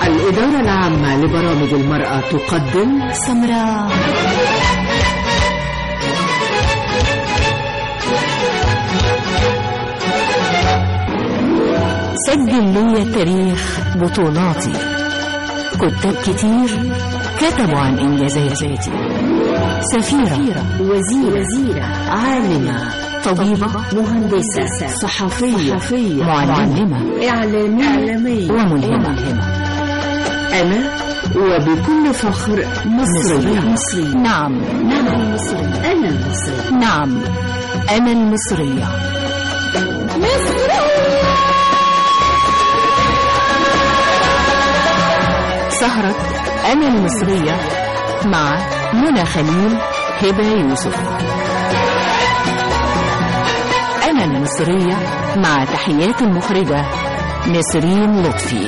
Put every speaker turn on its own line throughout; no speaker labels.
الإدارة العامة لبرامج المرأة تقدم
سمراء سجل لي تاريخ بطولاتي كتاب كتير كتبوا عن إنجازاتي سفيرة
وزيرة, وزيرة عالمة
طبيبة
مهندسة صحفية, صحفية
معلمة
إعلامية, إعلامية
وملهمة
أنا وبكل فخر مصرية مصرية
نعم
نعم مصرية أنا مصرية
نعم أنا المصرية سهرة أنا المصرية مع منى خليل هبة يوسف أنا المصرية مع تحيات المخرجة نسرين لطفي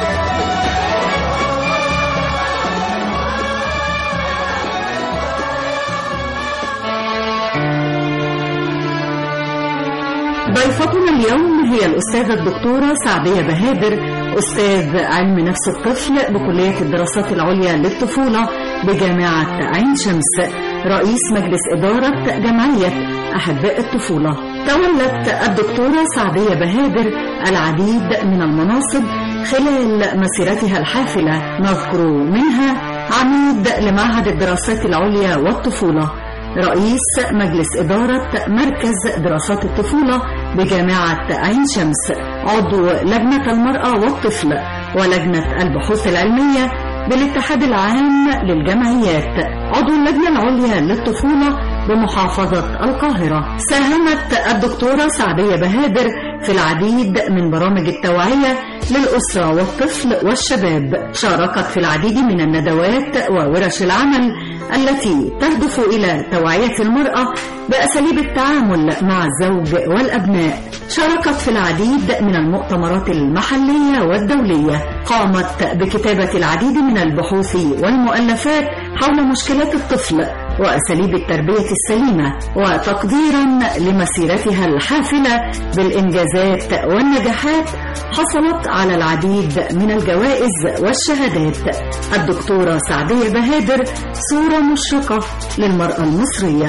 ضيفتنا اليوم هي الأستاذة الدكتورة سعدية بهادر أستاذ علم نفس الطفل بكلية الدراسات العليا للطفولة بجامعة عين شمس رئيس مجلس إدارة جمعية أحباء الطفولة تولت الدكتورة سعدية بهادر العديد من المناصب خلال مسيرتها الحافلة نذكر منها عميد لمعهد الدراسات العليا والطفولة رئيس مجلس إدارة مركز دراسات الطفولة بجامعة عين شمس عضو لجنة المرأة والطفل ولجنة البحوث العلمية بالاتحاد العام للجمعيات عضو اللجنة العليا للطفولة بمحافظة القاهرة ساهمت الدكتورة سعدية بهادر في العديد من برامج التوعية للأسرة والطفل والشباب شاركت في العديد من الندوات وورش العمل التي تهدف إلى توعية المرأة بأساليب التعامل مع الزوج والأبناء شاركت في العديد من المؤتمرات المحلية والدولية قامت بكتابة العديد من البحوث والمؤلفات حول مشكلات الطفل وأساليب التربية السليمة وتقديرا لمسيرتها الحافلة بالإنجازات والنجاحات حصلت على العديد من الجوائز والشهادات الدكتورة سعدية بهادر صورة مشرقة للمرأة المصرية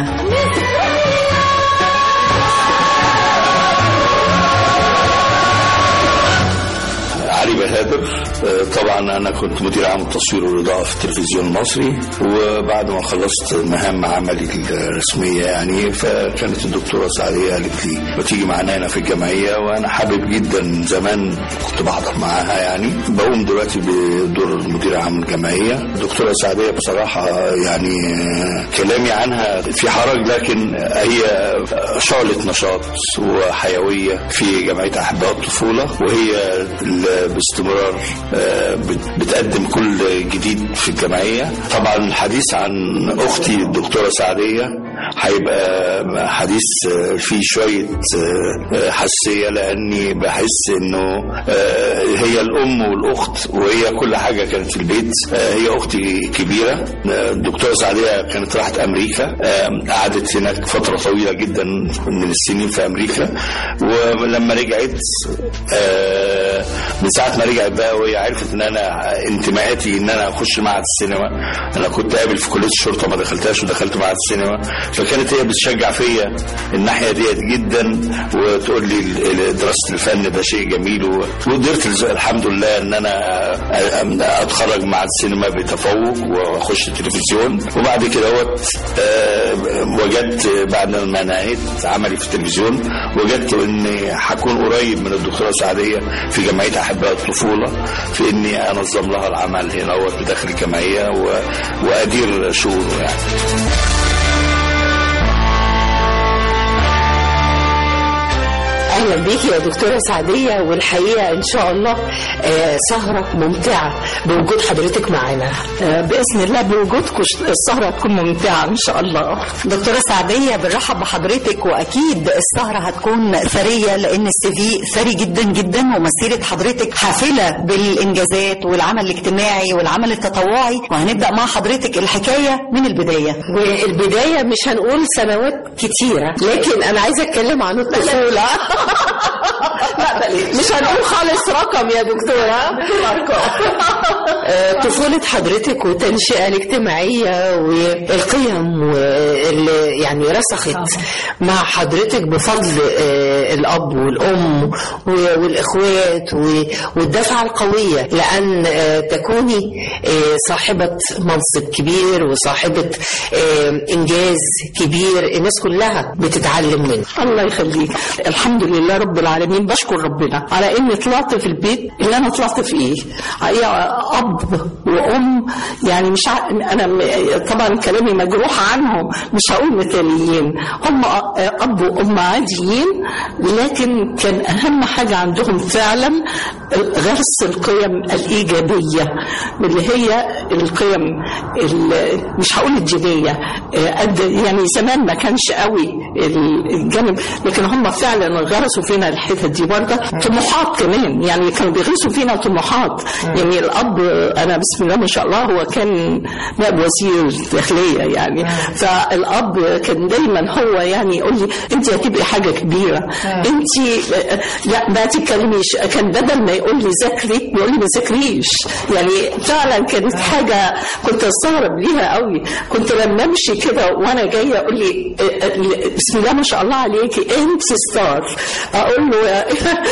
علي بهادر طبعا انا كنت مدير عام التصوير والاضاءه في التلفزيون المصري وبعد ما خلصت مهام عملي الرسميه يعني فكانت الدكتوره سعديه قالت لي ما تيجي معانا هنا في الجمعيه وانا حابب جدا زمان كنت بحضر معاها يعني بقوم دلوقتي بدور مدير عام الجمعيه الدكتوره سعديه بصراحه يعني كلامي عنها في حرج لكن هي شعله نشاط وحيويه في جمعيه احباء الطفوله وهي باستمرار بتقدم كل جديد في الجمعية طبعا الحديث عن أختي الدكتورة سعدية هيبقى حديث فيه شوية حساسية لأني بحس إنه هي الأم والأخت وهي كل حاجة كانت في البيت هي أختي كبيرة الدكتورة سعدية كانت راحت أمريكا قعدت هناك فترة طويلة جدا من السنين في أمريكا ولما رجعت من ساعة ما رجعت بقى وهي عرفت ان انا انتماءاتي ان انا اخش معهد السينما انا كنت قابل في كلية الشرطة ما دخلتهاش ودخلت معهد السينما فكانت هي بتشجع فيا الناحية ديت جدا وتقول لي دراسة الفن ده شيء جميل وقدرت الحمد لله ان انا اتخرج معهد السينما بتفوق واخش التلفزيون وبعد كده وجدت بعد ما نهيت عملي في التلفزيون وجدت اني هكون قريب من الدكتورة سعدية في جمعية احباء الطفولة في اني انظم لها العمل هنا بداخل الجمعية وادير شؤونه يعني
اهلا بيكي يا دكتوره سعديه والحقيقه ان شاء الله آه سهره ممتعه بوجود حضرتك معانا
آه باذن الله بوجودكم السهره تكون ممتعه ان شاء الله
دكتوره سعديه بنرحب بحضرتك واكيد السهره هتكون ثريه لان السي في ثري جدا جدا ومسيره حضرتك حافله بالانجازات والعمل الاجتماعي والعمل التطوعي وهنبدا مع حضرتك الحكايه من البدايه
والبدايه مش هنقول سنوات كتيره لكن انا عايزه اتكلم عن الطفوله
لا بلاش
مش هنقول خالص رقم يا دكتورة
ارقام
آه، طفولة حضرتك والتنشئة الاجتماعية والقيم واللي يعني رسخت مع حضرتك بفضل آه، الأب والأم و- والإخوات و- والدفعة القوية لأن آه، تكوني آه، صاحبة منصب كبير وصاحبة آه، إنجاز كبير الناس كلها بتتعلم منه
الله يخليك الحمد لله رب العالمين بشكر ربنا على اني طلعت في البيت اللي انا طلعت فيه هي اب وام يعني مش ع... انا م... طبعا كلامي مجروح عنهم مش هقول مثاليين هم اب وام عاديين لكن كان اهم حاجه عندهم فعلا غرس القيم الايجابيه اللي هي القيم ال... مش هقول الدينيه قد يعني زمان ما كانش قوي الجانب لكن هم فعلا غرسوا فينا الحته دي برضه طموحات كمان يعني كانوا بيغرسوا فينا طموحات يعني الاب انا بسم الله ما شاء الله هو كان نائب وزير داخليه يعني فالاب كان دايما هو يعني يقول لي انت هتبقي حاجه كبيره انت لا ما تتكلميش كان بدل ما يقول لي ذاكري يقول لي ما ذاكريش يعني فعلا كانت حاجه كنت استغرب ليها قوي كنت لما امشي كده وانا جايه يقول لي بسم الله ما شاء الله عليكي انت ستار اقول له يا,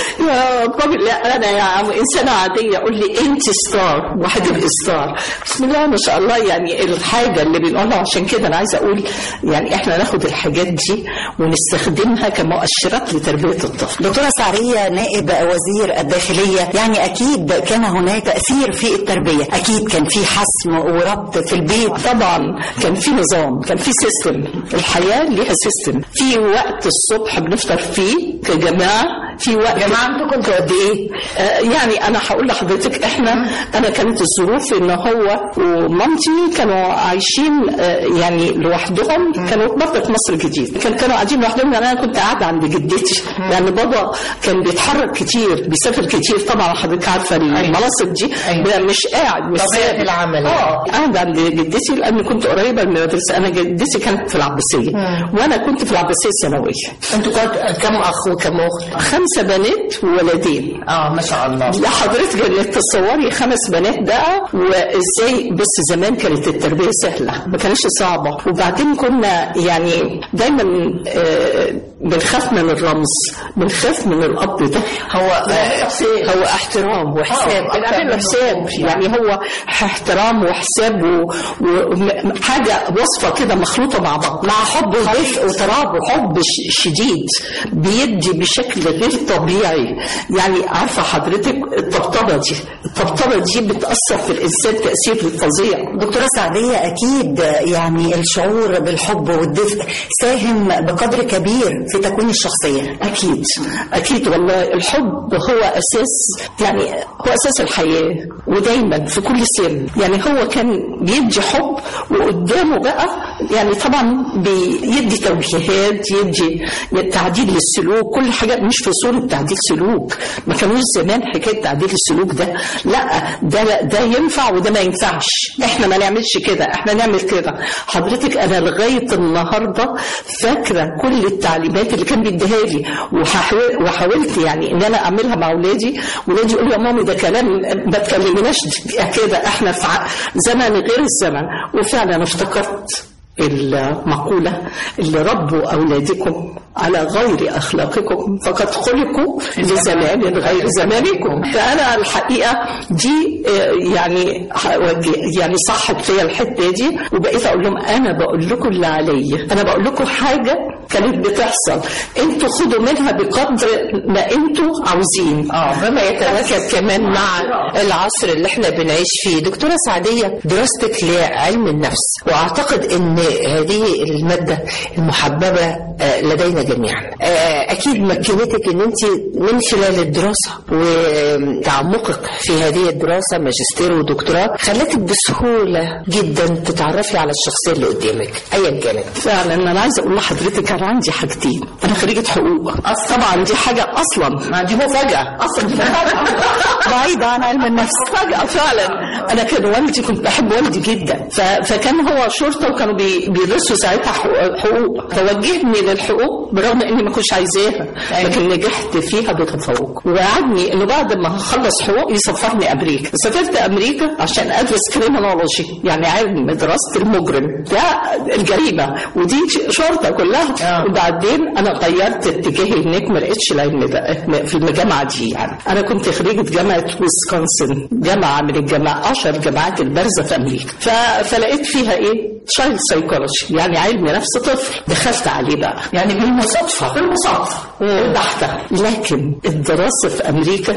يا بابي لا انا يا عم انسانه عاديه اقول لي انت ستار وهتبقي ستار بسم الله ما شاء الله يعني الحاجه اللي بنقولها عشان كده انا عايزه اقول يعني احنا ناخد الحاجات دي ونستخدمها كمؤشرات لتربيه الطفل
دكتورة سعرية نائب وزير الداخلية يعني أكيد كان هناك تأثير في التربية أكيد كان في حسم وربط في البيت
طبعا كان في نظام كان في سيستم الحياه ليها سيستم في وقت الصبح بنفطر فيه كجماعه في وقت
جماعة انتوا كنتوا قد ايه؟
آه يعني انا هقول لحضرتك احنا انا كانت الظروف ان هو ومامتي كانوا عايشين آه يعني لوحدهم كانوا برضه في مصر الجديد كان كانوا قاعدين لوحدهم لان انا كنت قاعده عند جدتي لان بابا كان بيتحرك كتير بيسافر كتير طبعا حضرتك عارفه المناصب دي مش قاعد مش
طبيعة
ثابت.
العمل.
اه قاعده عند جدتي لان كنت قريبه من المدرسه انا جدتي كانت في العباسيه وانا كنت في العباسيه الثانويه
انتوا كنت كم اخ وكم اخت؟
خمسه بنات وولدين
اه ما شاء الله
لا حضرتك انك تصوري خمس بنات بقى وازاي بس زمان كانت التربيه سهله ما كانتش صعبه وبعدين كنا يعني دايما آه، بنخاف من الرمز بنخاف من الاب ده
هو هو احترام وحساب
بنعمل له حساب يعني هو احترام وحساب وحاجه وصفه كده مخلوطه مع بعض
مع حب ودفء وترابط
حب ش- شديد بيدي بشكل غير طبيعي يعني عارفه حضرتك الطبطبه دي الطبطبه دي بتاثر في الانسان تاثير فظيع
دكتورة سعدية أكيد يعني الشعور بالحب والدفء ساهم بقدر كبير في تكوين الشخصية
أكيد أكيد والله الحب هو أساس يعني هو أساس الحياة ودايما في كل سن يعني هو كان بيدي حب وقدامه بقى يعني طبعا بيدي توجيهات يدي تعديل للسلوك كل حاجة مش في صورة تعديل سلوك ما كانوش زمان حكاية تعديل السلوك ده لا ده ده ينفع وده ما ينفعش احنا ما نعملش كده احنا نعمل كده حضرتك انا لغاية النهاردة فاكرة كل التعليمات اللي كان بيديها لي وحاول- وحاولت يعني ان انا اعملها مع اولادي ولادي يقولوا يا مامي ده كلام ما تكلمناش كده احنا في ع- زمن غير الزمن وفعلا افتكرت المقولة اللي ربوا أولادكم على غير أخلاقكم فقد خلقوا لزمان غير زمانكم فأنا الحقيقة دي آه، يعني هوجه- يعني صحت فيا الحتة دي وبقيت أقول لهم أنا بقول لكم اللي عليا أنا بقول لكم حاجة كانت بتحصل انتوا خدوا منها بقدر ما انتوا عاوزين
اه بما يتواكب كمان مع العصر اللي احنا بنعيش فيه دكتورة سعدية دراستك لعلم النفس واعتقد ان هذه المادة المحببة آه، لدينا جميعا آه، اكيد مكنتك ان انت من خلال الدراسة وتعمقك في هذه الدراسة ماجستير ودكتوراه خلتك بسهولة جدا تتعرفي على الشخصية اللي قدامك ايا كانت
فعلا انا عايزه اقول لحضرتك انا عندي حاجتين انا خريجه حقوق طبعا دي حاجه اصلا
ما دي مفاجأة
اصلا دي مفاجأة.
بعيدة عن علم النفس
مفاجأة فعلا أنا كان والدي كنت بحب والدي جدا ف... فكان هو شرطة وكانوا بي... بيدرسوا ساعتها حقوق- حقوق فوجهني للحقوق بالرغم اني ما كنتش عايزاها لكن نجحت فيها بتفوق ووعدني انه بعد ما اخلص حقوق يسفرني امريكا سافرت امريكا عشان ادرس كريمنولوجي يعني علم دراسه المجرم ده الجريمه ودي شرطه كلها وبعدين انا غيرت اتجاهي هناك ما لقيتش العلم ده في الجامعه دي يعني انا كنت خريجه جامعه ويسكونسن جامعه من الجامعات اشهر الجامعات البارزه في امريكا ف... فلقيت فيها ايه تشايلد سايكولوجي يعني علم نفس طفل دخلت عليه بقى يعني بالمصادفه بالمصادفه البحته لكن الدراسه في امريكا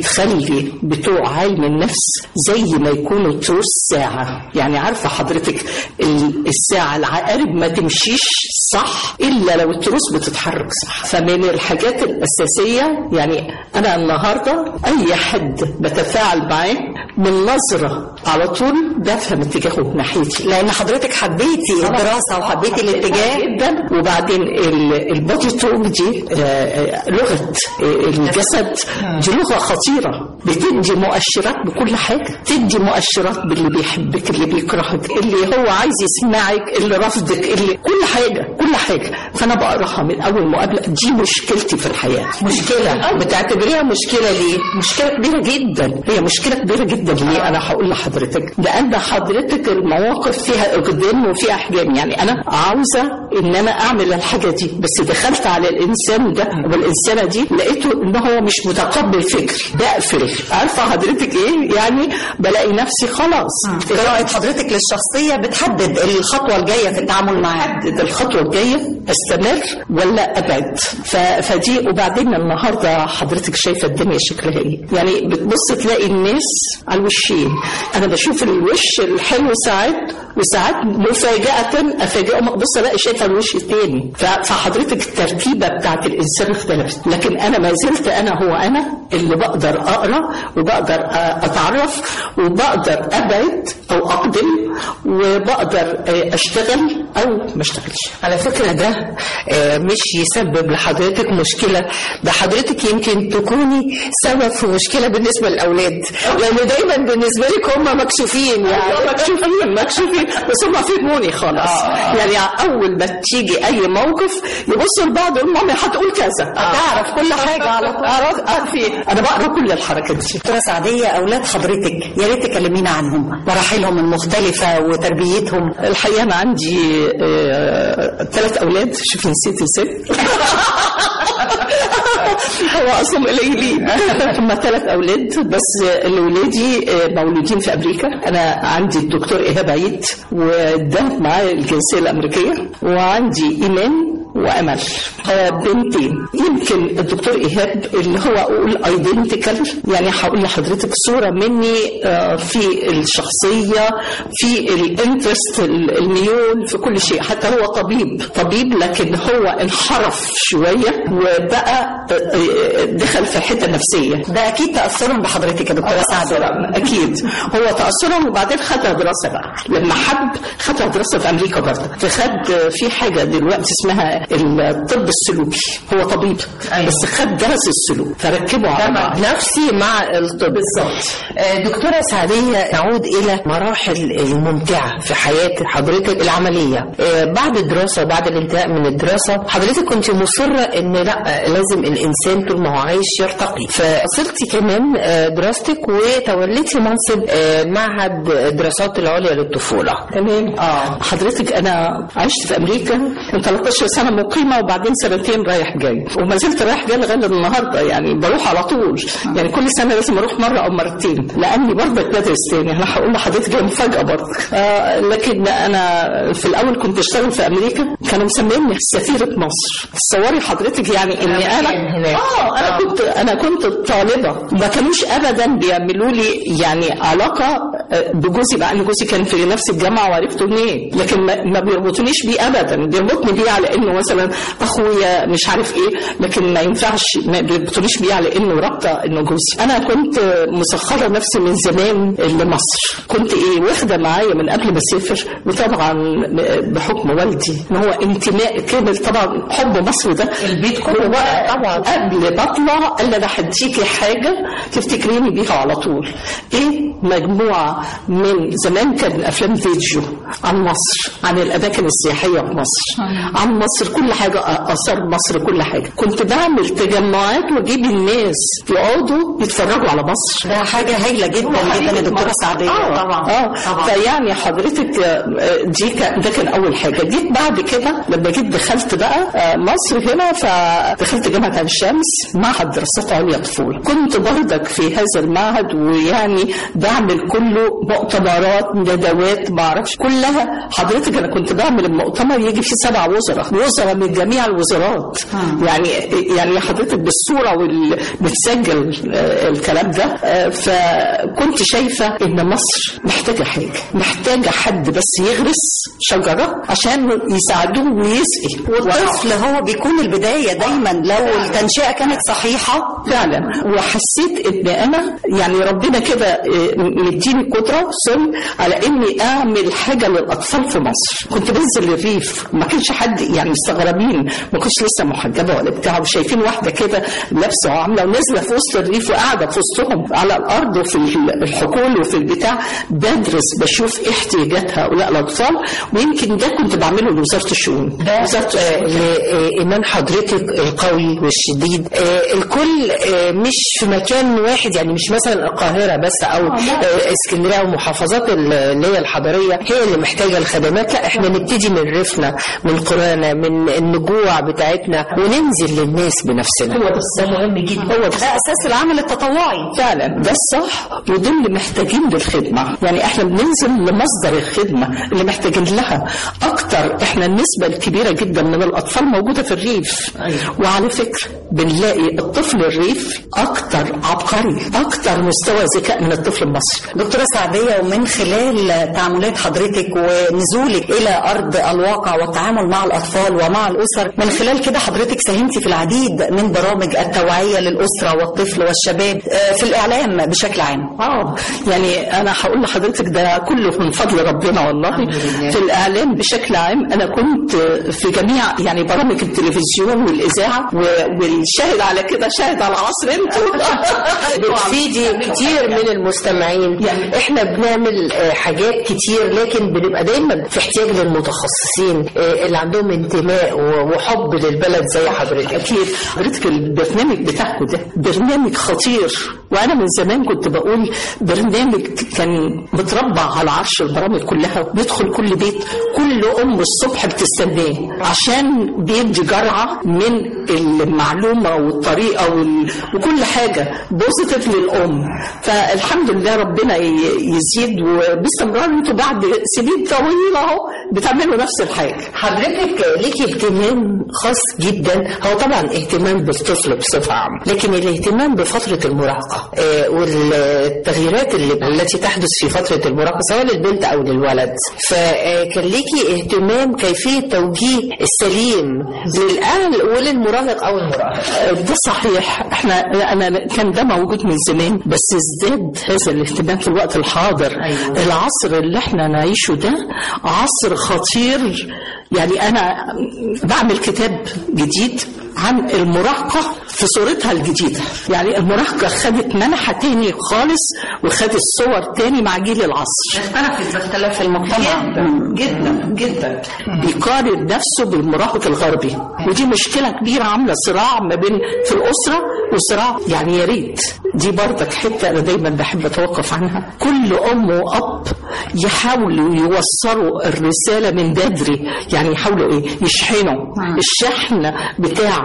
بتخلي بتوع علم النفس زي ما يكونوا تروس ساعه يعني عارفه حضرتك ال- الساعه العقارب ما تمشيش صح الا لو التروس بتتحرك صح فمن الحاجات الاساسيه يعني انا النهارده اي حد بتفاعل معاه من نظره على طول بفهم اتجاهه ناحيتي
لان حضرتك حبيتي الدراسه وحبيتي الاتجاه
جدا وبعدين ال- البودي توك دي آه، آه، لغه آه، الجسد دي لغه خطيره بتدي مؤشرات بكل حاجه تدي مؤشرات باللي بيحبك اللي بيكرهك اللي هو عايز يسمعك اللي رافضك اللي كل حاجه كل حاجه فانا بقراها من اول مقابله دي مشكلتي في الحياه
مشكلة بتعتبريها مشكلة ليه؟
مشكلة كبيرة جدا هي مشكلة كبيرة جدا ليه أنا هقول لحضرتك لأن حضرتك المواقف فيها إقدام وفيها أحجام يعني أنا عاوزة إن أنا أعمل الحاجة دي بس دخلت على الإنسان ده والإنسانة دي لقيته إن هو مش متقبل فكري بقفل عارفة حضرتك إيه يعني بلاقي نفسي خلاص
قراءه حضرتك للشخصيه بتحدد الخطوه الجايه في التعامل معاه
احدد الخطوه الجايه استمر ولا ابعد ف... فدي وبعدين النهارده حضرتك شايفه الدنيا شكلها ايه يعني بتبص تلاقي الناس على الوشين انا بشوف الوش الحلو ساعات وساعات مفاجاه افاجئهم ابص الاقي شايفه الوش التاني ف... فحضرتك التركيبه بتاعت الانسان اختلفت لكن انا ما زلت انا هو انا اللي بقدر اقرا وبقدر أ- اتعرف وبقدر ابعد او اقدم وبقدر آه، اشتغل او ما اشتغلش
على فكرة ده آه، مش يسبب لحضرتك مشكلة ده حضرتك يمكن تكوني سبب في مشكلة بالنسبة للأولاد لأن دايما بالنسبة لك هم مكشوفين يعني
مكشوفين مكشوفين بس هم فهموني خلاص يعني اول ما تيجي اي موقف يبصوا لبعض يقولوا مامي هتقول كذا
تعرف كل حاجه على طول
أعرف- عارفين انا بقرا كل الحركات دي
دكتورة سعدية أولاد حضرتك يا ريت تكلمينا عنهم مراحلهم المختلفة وتربيتهم
الحقيقه انا عندي ثلاث اولاد شوفي نسيت الست هو اصلا قليلين هم ثلاث اولاد بس الاولادي آه، مولودين في امريكا انا عندي الدكتور ايهاب عيد وده معاه الجنسيه الامريكيه وعندي ايمان وامل آه، بنتين يمكن الدكتور ايهاب اللي هو اقول ايدنتيكال يعني هقول لحضرتك صوره مني آه، في الشخصيه في الانترست الميول في كل شيء حتى هو طبيب طبيب لكن هو انحرف شويه وبقى آه، آه، دخل في حته نفسيه
ده أكيد تأثرا بحضرتك يا دكتورة سعدية
تأثرا أكيد هو تأثرا وبعدين خدها دراسة بقى لما حب خدها دراسة في أمريكا برضه فخد في حاجة دلوقتي اسمها الطب السلوكي هو طبيب بس خد درس السلوك فركبه على بعض
نفسي مع الطب
بالظبط
آه، دكتورة سعدية نعود إلى مراحل الممتعة في حياة حضرتك العملية آه، بعد الدراسة بعد الانتهاء من الدراسة حضرتك كنت مصرة إن لا لازم الإنسان طول ما هو عايش يرتقي فصلتي كمان آه، دراستك وتوليتي منصب آه، معهد الدراسات العليا للطفولة
تمام اه حضرتك انا عشت في امريكا من 13 سنه مقيمه وبعدين سنتين رايح جاي وما زلت رايح جاي لغايه النهارده يعني بروح على طول يعني كل سنه لازم اروح مره او مرتين لاني برضك بدرس تاني انا هقول لحضرتك هي مفاجاه برضك آه لكن انا في الاول كنت اشتغل في امريكا كانوا مسميني سفيره مصر تصوري حضرتك يعني اني انا
هناك.
اه انا كنت انا كنت طالبه ما كانوش ابدا بيعملوا لي يعني علاقه آه، بجوزي مع ان جوزي كان في نفس الجامعه وعرفته هناك لكن ما, ما بيربطونيش بيه ابدا بيربطني بيه على انه مثلا اخويا مش عارف ايه لكن ما ينفعش ما بيربطونيش بيه على انه رابطه انه جوزي انا كنت مسخره نفسي من زمان لمصر كنت ايه واخده معايا من قبل ما اسافر وطبعا بحكم والدي ان هو انتماء كامل طبعا حب مصر ده
البيت كله بقى طبعا
قبل ما اطلع قال لي انا هديكي حاجه تفتكريني بيها على طول ايه مجموعه من زمان كان افلام فيديو عن مصر عن الاماكن السياحيه في مصر عن مصر كل حاجه اثار مصر كل حاجه كنت بعمل تجمعات واجيب الناس يقعدوا يتفرجوا على مصر
ده حاجة هايلة جدا جدا يا دكتورة سعدية
آه طبعا اه فيعني حضرتك آه، دي كان ده كان اول حاجه جيت بعد كده لما جيت دخلت بقى آه، مصر هنا فدخلت جامعه عين شمس معهد دراسات عليا طفوله كنت برضك في هذا المعهد ويعني بعمل كله مؤتمرات ندوات ما اعرفش كلها حضرتك انا كنت بعمل المؤتمر يجي فيه سبع وزراء وزراء من جميع الوزارات يعني يعني حضرتك بالصوره والمتسجل الكلام ده آه، فكنت شايفه ان مصر محتاجه حاجه محتاجه حد بس يغرس شجره عشان يساعدوه ويسقي
والطفل هو بيكون البداية دايما لو التنشئة كانت صحيحة
فعلا وحسيت ان انا يعني ربنا كده آه، مديني قدره سن على اني اعمل حاجه للاطفال في مصر كنت بنزل الريف ما كانش حد يعني مستغربين ما كنتش لسه محجبه ولا بتاع وشايفين واحده كده لابسه وعامله ونازله في وسط الريف وقاعده في وسطهم على الارض وفي الحقول وفي البتاع بدرس بشوف إيه احتياجات هؤلاء الاطفال ويمكن ده كنت بعمله لوزاره الشؤون وزاره
آه، لإيمان حضرتك القوي والشديد آه، الكل آه، مش في مكان واحد يعني مش مثلا القاهرة بس أو آه، اسكندرية أو محافظات ال- اللي هي الحضرية هي اللي محتاجة الخدمات لا احنا نبتدي من ريفنا من قرانا من النجوع بتاعتنا وننزل للناس بنفسنا
هو ده مهم جدا هو
ده أساس العمل التطوعي
فعلا ده الصح ودول اللي محتاجين للخدمة يعني احنا بننزل لمصدر الخدمة اللي محتاجين لها اكتر احنا النسبة الكبيرة جدا من الاطفال موجودة في الريف وعلى فكرة بنلاقي الطفل الريف اكتر عبقري اكتر مستوى ذكاء من الطفل المصري
دكتورة سعدية ومن خلال تعاملات حضرتك ونزولك إلى أرض الواقع والتعامل مع الأطفال ومع الأسر من خلال كده حضرتك ساهمتي في العديد من برامج التوعية للأسرة والطفل والشباب آه، في الإعلام بشكل عام
اه يعني انا هقول لحضرتك ده كله من فضل ربنا والله في الاعلام بشكل عام انا كنت في جميع يعني برامج التلفزيون والاذاعه و- والشاهد على كده شاهد على عصر انتوا
بتفيدي كتير من المستمعين يعني احنا بنعمل آه، حاجات كتير لكن بنبقى دايما في احتياج للمتخصصين آه، اللي عندهم انتماء و- وحب للبلد زي حضرتك
اكيد حضرتك البرنامج بتاعكم ده برنامج خطير وانا من زمان كنت بقول برنامج كان متربع على عرش البرامج كلها بيدخل كل بيت كل ام الصبح بتستناه عشان بيدي جرعه من المعلومه والطريقه وال... وكل حاجه بوزيتيف للام فالحمد لله ربنا ي- يزيد وباستمرار انتوا بعد سنين طويله اهو بتعملوا نفس الحاجه
حضرتك ليكي اهتمام خاص جدا هو طبعا اهتمام بالطفل بصفة عامة لكن الاهتمام بفترة المراهقة آه، والتغييرات اللي التي تحدث في فترة المراهقة سواء للبنت أو للولد فكان ليكي اهتمام كيفية توجيه السليم للأهل وللمراهق أو المراهق
ده صحيح احنا انا كان ده موجود من زمان بس ازداد هذا الاهتمام في الوقت الحاضر أيوة. العصر اللي احنا نعيشه ده عصر خطير يعني انا بعمل كتاب جديد عن المراهقة في صورتها الجديدة يعني المراهقة خدت منحة تاني خالص وخدت صور تاني مع جيل العصر
اختلفت باختلاف المجتمع
جدا جدا بيقارن نفسه بالمراهق الغربي ودي مشكله كبيره عامله صراع ما بين في الاسره وصراع يعني يا ريت دي برضك حته انا دايما بحب اتوقف عنها كل ام واب يحاولوا يوصلوا الرساله من بدري يعني يحاولوا ايه يشحنوا الشحن بتاع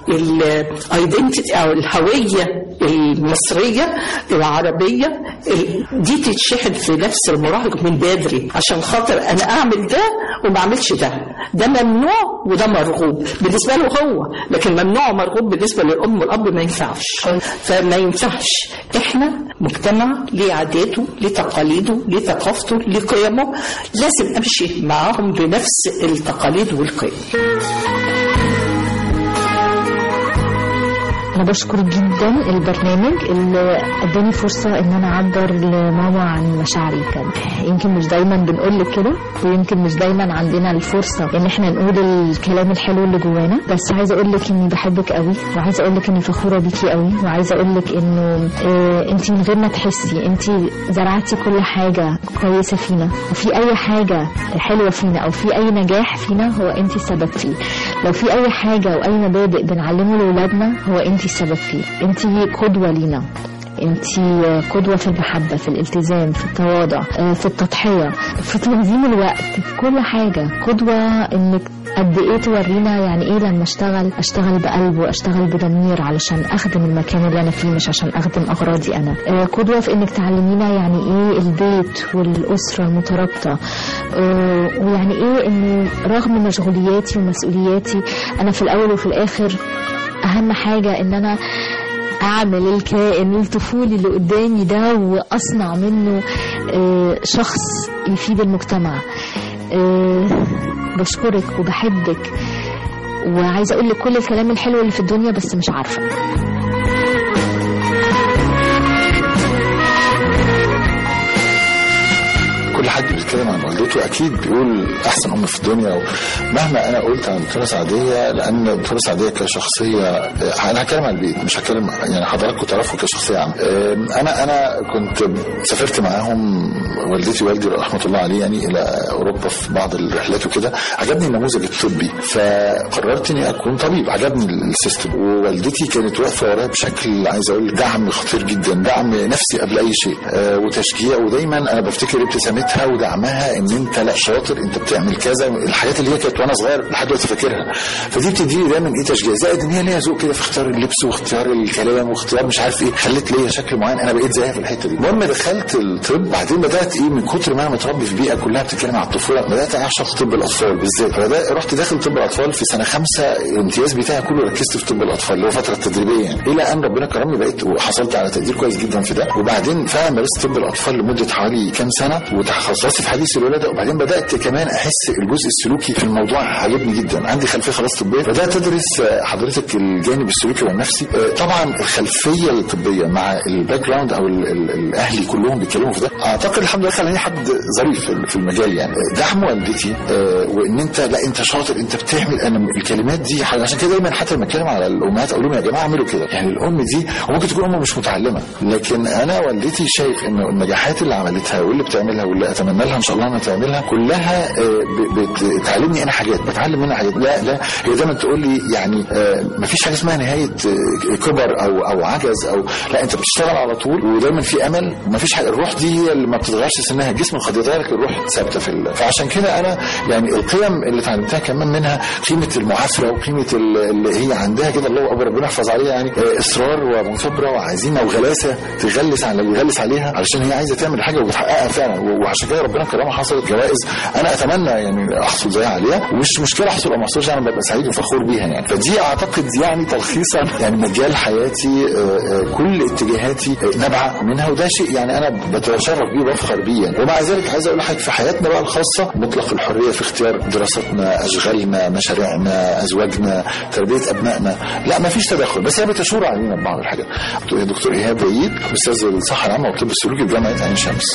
الايدنتيتي او الهويه المصريه العربيه ال- دي تتشحن في نفس المراهق من بدري عشان خاطر انا اعمل ده وما اعملش ده ده ممنوع وده مرغوب بالنسبه له هو لكن ممنوع ومرغوب بالنسبه للام والاب ما ينفعش فما ينفعش احنا مجتمع ليه عاداته ليه تقاليده ليه ثقافته ليه قيمه لازم امشي معاهم بنفس التقاليد والقيم
انا بشكر جدا البرنامج اللي اداني فرصه ان انا اعبر لماما عن مشاعري كان يمكن مش دايما بنقول لك كده ويمكن مش دايما عندنا الفرصه ان احنا نقول الكلام الحلو اللي جوانا بس عايزه اقول لك اني بحبك قوي وعايزه اقول لك اني فخوره بيكي قوي وعايزه اقول لك انه آه انت من غير ما تحسي انت زرعتي كل حاجه كويسه فينا وفي اي حاجه حلوه فينا او في اي نجاح فينا هو انت السبب فيه لو في اي حاجه واي مبادئ بنعلمه لاولادنا هو انت السبب فيه انت قدوه لينا انت قدوه في المحبه في الالتزام في التواضع آه، في التضحيه في تنظيم الوقت في كل حاجه قدوه انك قد ايه تورينا يعني ايه لما اشتغل اشتغل بقلب واشتغل بضمير علشان اخدم المكان اللي انا فيه مش عشان اخدم اغراضي انا آه، قدوه في انك تعلمينا يعني ايه البيت والاسره المترابطه آه، ويعني ايه انه رغم مشغولياتي ومسؤولياتي انا في الاول وفي الاخر اهم حاجه ان انا اعمل الكائن الطفولي اللي قدامي ده واصنع منه آه، شخص يفيد المجتمع آه، بشكرك وبحبك وعايزه اقول لك كل الكلام الحلو اللي في الدنيا بس مش عارفه
كل حد بيتكلم عن والدته اكيد بيقول احسن ام في الدنيا مهما انا قلت عن الدكتوره سعديه لان الدكتوره سعديه كشخصيه انا هتكلم عن البيت مش هتكلم يعني حضراتكم تعرفوا كشخصيه عامه انا انا كنت سافرت معاهم والدتي ووالدي رحمه الله عليه يعني الى اوروبا في بعض الرحلات وكده عجبني النموذج الطبي فقررت اني اكون طبيب عجبني السيستم ووالدتي كانت واقفه ورايا بشكل عايز اقول دعم خطير جدا دعم نفسي قبل اي شيء آه، وتشجيع ودايما انا بفتكر ابتسامتها ودعمها ان انت لا شاطر انت بتعمل كذا الحاجات اللي هي كانت وانا صغير لحد دلوقتي فاكرها فدي بتديني دايما ايه تشجيع زائد ان هي ليها ذوق كده في اختيار اللبس واختيار الكلام واختيار مش عارف ايه خلت ليا شكل معين انا بقيت زيها في الحته دي المهم دخلت الطب بعدين بدات ايه من كتر ما انا متربي في بيئه كلها بتتكلم عن الطفوله بدات اعشق طب الاطفال بالذات فبدأ رحت داخل طب الاطفال في سنه خمسه الامتياز بتاعي كله ركزت في طب الاطفال اللي هو فتره تدريبيه يعني الى ان ربنا كرمني بقيت وحصلت على تقدير كويس جدا في ده وبعدين فعلا مارست طب الاطفال لمده حوالي كام سنه وتخصصت في حديث الولاده وبعدين بدات كمان احس الجزء السلوكي في الموضوع عجبني جدا عندي خلفيه خلاص طبيه بدات ادرس آه، حضرتك الجانب السلوكي والنفسي آه، طبعا الخلفيه الطبيه مع الباك جراوند او ال- ال- الاهلي كلهم بيتكلموا في ده اعتقد الحمد لله خلاني حد ظريف في- في المجال يعني دعم والدتي آه، وان انت لا انت شاطر انت بتعمل انا الكلمات دي حاجة عشان كده دايما حتى لما اتكلم على الامهات اقول لهم يا جماعه اعملوا كده يعني الام دي وممكن تكون ام مش متعلمه لكن انا والدتي شايف انه النجاحات اللي عملتها واللي بتعملها واللي اتمنى لها ان شاء الله انها تعملها كلها آه، ب- بتعلمني انا حاجات بتعلم منها حاجات لا لا هي دايما تقول لي يعني ما فيش حاجه اسمها نهايه آه، كبر او او عجز او لا انت بتشتغل على طول ودايما في امل ما فيش حاجه الروح دي هي اللي ما بتتغيرش سنها الجسم قد يتغير لكن الروح ثابته في ال- فعشان كده انا يعني القيم اللي اتعلمتها كمان منها قيمه المعافره وقيمه ال- اللي هي عندها كده الله اكبر ربنا يحفظ عليها يعني آه، اصرار ومثابره وعزيمه وغلاسه تغلس على اللي يغلس عليها علشان هي عايزه تعمل حاجه وبتحققها فعلا و- وعشان كده ربنا كرمها حصلت جوائز انا اتمنى يعني احصل زيها عليها ومش مشكله احصل او ما احصلش انا ببقى سعيد وفخور بيها يعني فدي اعتقد يعني تلخيصا يعني مجال حياتي آه، آه، كل اتجاهاتي آه، نابعه منها وده شيء يعني انا بتشرف بيه وبفخر بيه يعني ومع ذلك عايز اقول لحضرتك في حياتنا بقى الخاصه مطلق الحريه في اختيار دراستنا اشغالنا مشاريعنا ازواجنا تربيه ابنائنا لا ما فيش تدخل بس هي بتشور علينا ببعض الحاجات دكتور ايهاب عيد استاذ الصحه العامه والطب السلوكي بجامعه عين شمس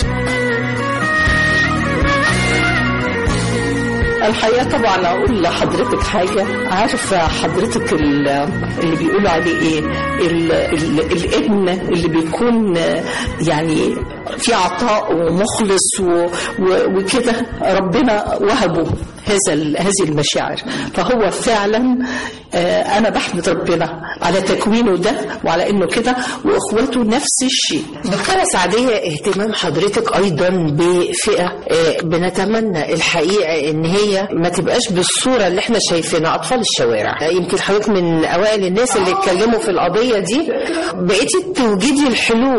الحقيقة طبعا أقول لحضرتك حاجة عارفة حضرتك ال- اللي بيقولوا عليه إيه ال ال الابن اللي بيكون يعني في عطاء ومخلص و- و- وكده ربنا وهبه هذا ال- هذه المشاعر فهو فعلا آه، أنا بحمد ربنا على تكوينه ده وعلى إنه كده وإخواته نفس الشيء
دكتورة سعدية اهتمام حضرتك أيضا بفئة آه، بنتمنى الحقيقة إن هي ما تبقاش بالصورة اللي احنا شايفينها أطفال الشوارع آه، يمكن حضرتك من أوائل الناس اللي اتكلموا في القضية دي بقيتي توجدي الحلول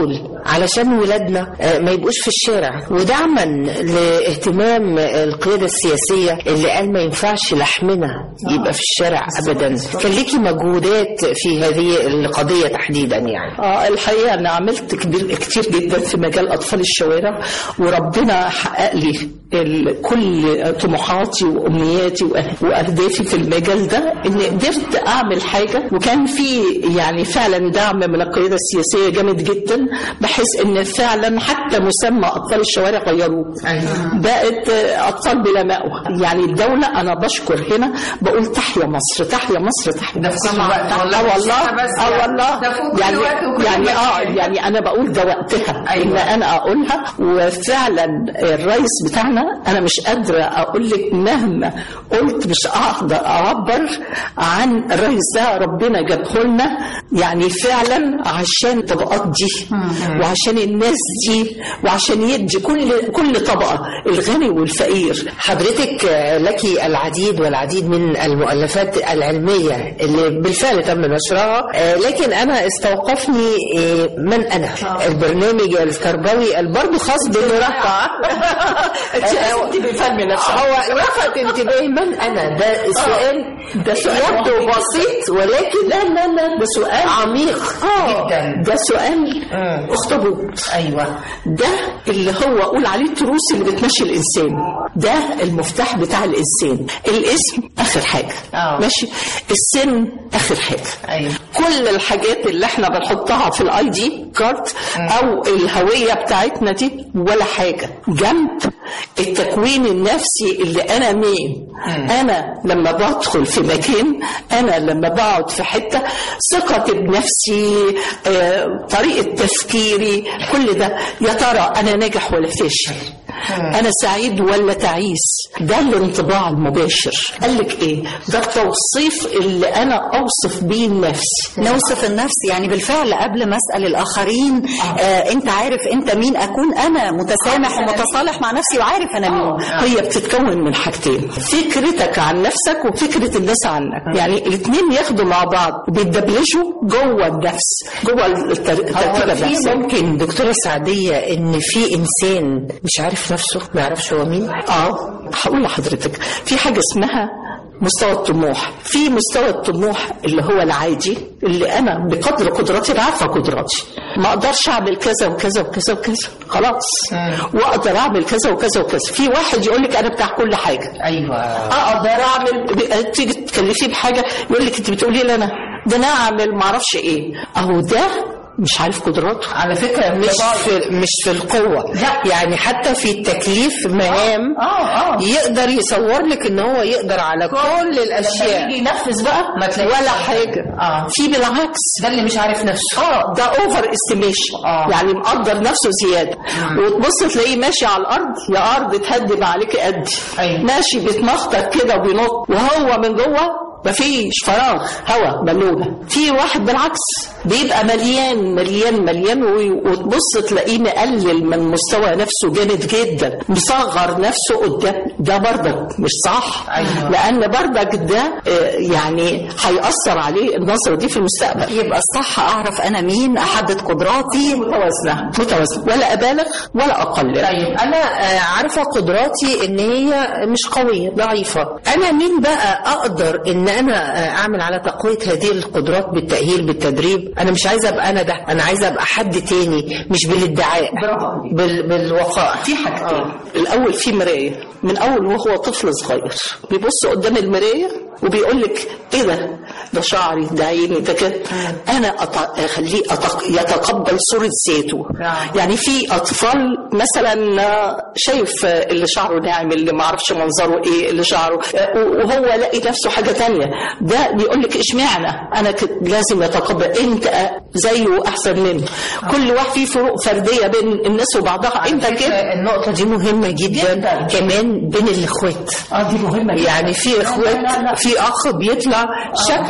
علشان ولادنا آه، ما يبقوش في الشارع ودعما لاهتمام القيادة السياسية اللي قال ما ينفعش لحمنا يبقى في الشارع أبدا كان ليكي مجهودات في هذه القضية تحديدا يعني
اه الحقيقه انا عملت كبير كتير جدا في مجال اطفال الشوارع وربنا حقق لي ال- كل طموحاتي وامنياتي وأه- واهدافي في المجال ده ان قدرت اعمل حاجه وكان في يعني فعلا دعم من القياده السياسيه جامد جدا بحيث ان فعلا حتى مسمى اطفال الشوارع غيروه بقت آه، اطفال بلا مأوى يعني الدوله انا بشكر هنا بقول تحيا مصر تحيا مصر تحيا
ده في كل وقت والله
اه
مش
والله
إحنا بس
اه
يعني.
والله
ده في كل
يعني
وقت وكل
يعني اه
مكان.
يعني انا بقول ده وقتها
أيوة.
ان انا اقولها وفعلا الرئيس بتاعنا انا مش قادره اقول لك مهما قلت مش هقدر اعبر عن الرئيس ده ربنا جابه لنا يعني فعلا عشان الطبقات دي وعشان الناس دي وعشان يدي كل كل طبقه الغني والفقير
حضرتك آه، لك العديد والعديد من المؤلفات العلمية اللي بالفعل تم نشرها آه، لكن أنا استوقفني آه، من أنا البرنامج التربوي البرضه خاص بالمراهقة
انت بفهم نفسك
هو لفت انتباهي من أنا ده سؤال
ده سؤال
يبدو
مهم جداً.
بسيط ولكن
لا لا لا ده سؤال
عميق
جدا ده سؤال اخطبوط
أيوه
ده اللي هو اقول عليه التروس اللي بتمشي الانسان ده المفتاح بتاع الانسان الاسم اخر حاجه
آه.
ماشي السن اخر حاجه
أيوه.
كل الحاجات اللي احنا بنحطها في الاي دي كارد او الهويه بتاعتنا دي ولا حاجه جنب التكوين النفسي اللي انا مين انا لما بدخل في مكان انا لما بقعد في حته ثقتي بنفسي آه، طريقه تفكيري كل ده يا ترى انا ناجح ولا فاشل انا سعيد ولا تعيس ده الانطباع المباشر قال لك ايه ده التوصيف اللي انا اوصف بيه نفسي
نوصف النفس يعني بالفعل قبل ما اسال الاخرين آه انت عارف انت مين اكون انا متسامح ومتصالح مع نفسي وعارف انا مين
هي بتتكون من حاجتين فكرتك عن نفسك وفكرة الناس عنك يعني الاثنين ياخدوا مع بعض بيتدبلجوا جوه النفس جوه التر- التركيبة
هو في
النفسية
ممكن دكتورة سعدية إن في إنسان مش عارف نفسه ما يعرفش هو مين
اه هقول لحضرتك في حاجة اسمها مستوى الطموح في مستوى الطموح اللي هو العادي اللي انا بقدر قدراتي أنا عارفه قدراتي ما اقدرش اعمل كذا وكذا وكذا وكذا خلاص واقدر اعمل كذا وكذا وكذا في واحد يقول لك انا بتاع كل حاجه
أيوه
اقدر اعمل ب- تيجي تكلفيه بحاجه يقول لك انت بتقولي لي انا ده انا اعمل ما اعرفش ايه اهو ده مش عارف قدراته
على فكرة مش في مش في القوة
لا.
يعني حتى في التكليف مهام
اه اه
يقدر يصور لك ان هو يقدر على كل الاشياء
يجي ينفذ بقى
ما تلاقيش.
ولا حاجه
آه.
في بالعكس
ده اللي مش عارف نفسه
اه ده اوفر استيميشن
آه.
يعني مقدر نفسه زياده وتبص تلاقيه ماشي على الارض يا ارض تهدم عليك قدي
أيوة.
ماشي بيتمخطر كده وبينط وهو من جوه مفيش فراغ هوا بالونه في واحد بالعكس بيبقى مليان مليان مليان و- وتبص تلاقيه مقلل من مستوى نفسه جامد جدا مصغر نفسه قدام ده بردك مش صح
أيوة.
لان بردك ده آه، يعني هيأثر عليه النظره دي في المستقبل
يبقى الصح اعرف انا مين احدد قدراتي
متوازنه متوازنه ولا ابالغ ولا اقلل
طيب انا آه، عارفه قدراتي ان هي مش قويه ضعيفه انا مين بقى اقدر ان انا آه، اعمل على تقويه هذه القدرات بالتاهيل بالتدريب انا مش عايزه ابقى انا ده انا عايزه ابقى حد تاني مش بالادعاء
برافو.
بال... بالوقائع
في حاجتين الاول في مرايه من اول وهو طفل صغير بيبص قدام المرايه وبيقول لك ايه ده ده شعري ده عيني ده كده انا أط- اخليه أتق... يتقبل صوره ذاته يعني في اطفال مثلا آه، شايف آه، اللي شعره ناعم اللي ما اعرفش منظره ايه اللي شعره آه، وهو لاقي نفسه حاجه تانية ده بيقول لك اشمعنى انا كت- لازم يتقبل انت آه، زيه احسن منه كل واحد فيه فروق فرديه بين الناس وبعضها انت كده
النقطه دي مهمه جدا,
جداً.
كمان بين الاخوات
اه دي مهمه
يعني في اخوات في اخ بيطلع شكل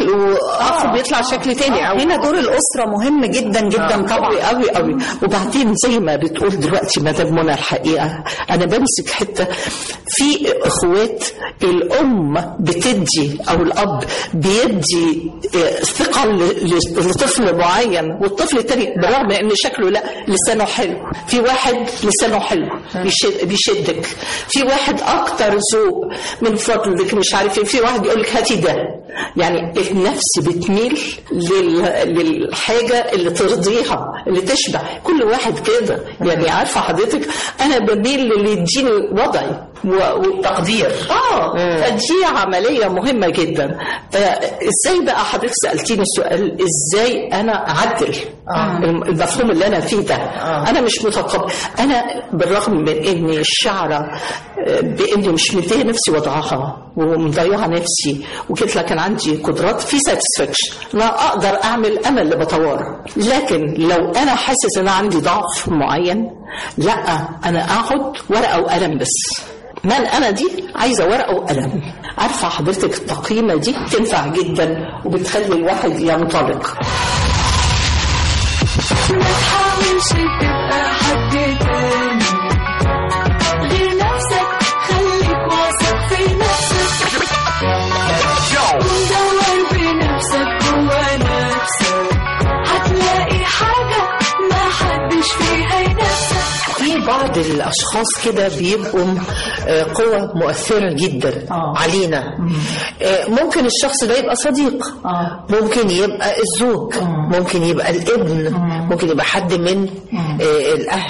شكل واخ بيطلع شكل تاني او
هنا دور الاسره مهم جدا جدا طبعا
قوي قوي قوي وبعدين زي ما بتقول دلوقتي مدام منى الحقيقه انا بمسك حته في اخوات الام بتدي او الاب بيدي آه، ثقه ل- ل- لطفل معين والطفل التاني بالرغم ان شكله لا لسانه حلو في واحد لسانه حلو بيشد بيشدك في واحد اكتر ذوق من فضلك مش عارف ايه في واحد يقول لك هاتي ده يعني النفس بتميل لل... للحاجه اللي ترضيها اللي تشبع كل واحد كده يعني عارفه حضرتك انا بميل للي يديني وضعي و- والتقدير اه فدي عمليه مهمه جدا فازاي بقى حضرتك سالتيني السؤال ازاي انا اعدل الم- المفهوم اللي انا فيه ده انا مش متقبل انا بالرغم من اني الشعره آه، باني مش مديه نفسي وضعها ومضيعه نفسي وكده لكن عندي قدرات في ساتسفاكشن لا اقدر اعمل انا اللي بطوره لكن لو انا حاسس ان عندي ضعف معين لا انا اقعد ورقه وقلم بس من انا دي عايزه ورقه وقلم عارفه حضرتك التقييمه دي تنفع جدا وبتخلي الواحد ينطلق
ما تحاولش تبقى حد تاني غير نفسك خليك واثق في نفسك دور بنفسك جوا نفسك هتلاقي حاجة ما حدش فيها ينافسك
في بعض الاشخاص كده بيبقوا آه، قوة مؤثرة جدا علينا آه، ممكن الشخص ده يبقى صديق ممكن يبقى الزوج ممكن يبقى الابن ممكن يبقى حد من آه، الاهل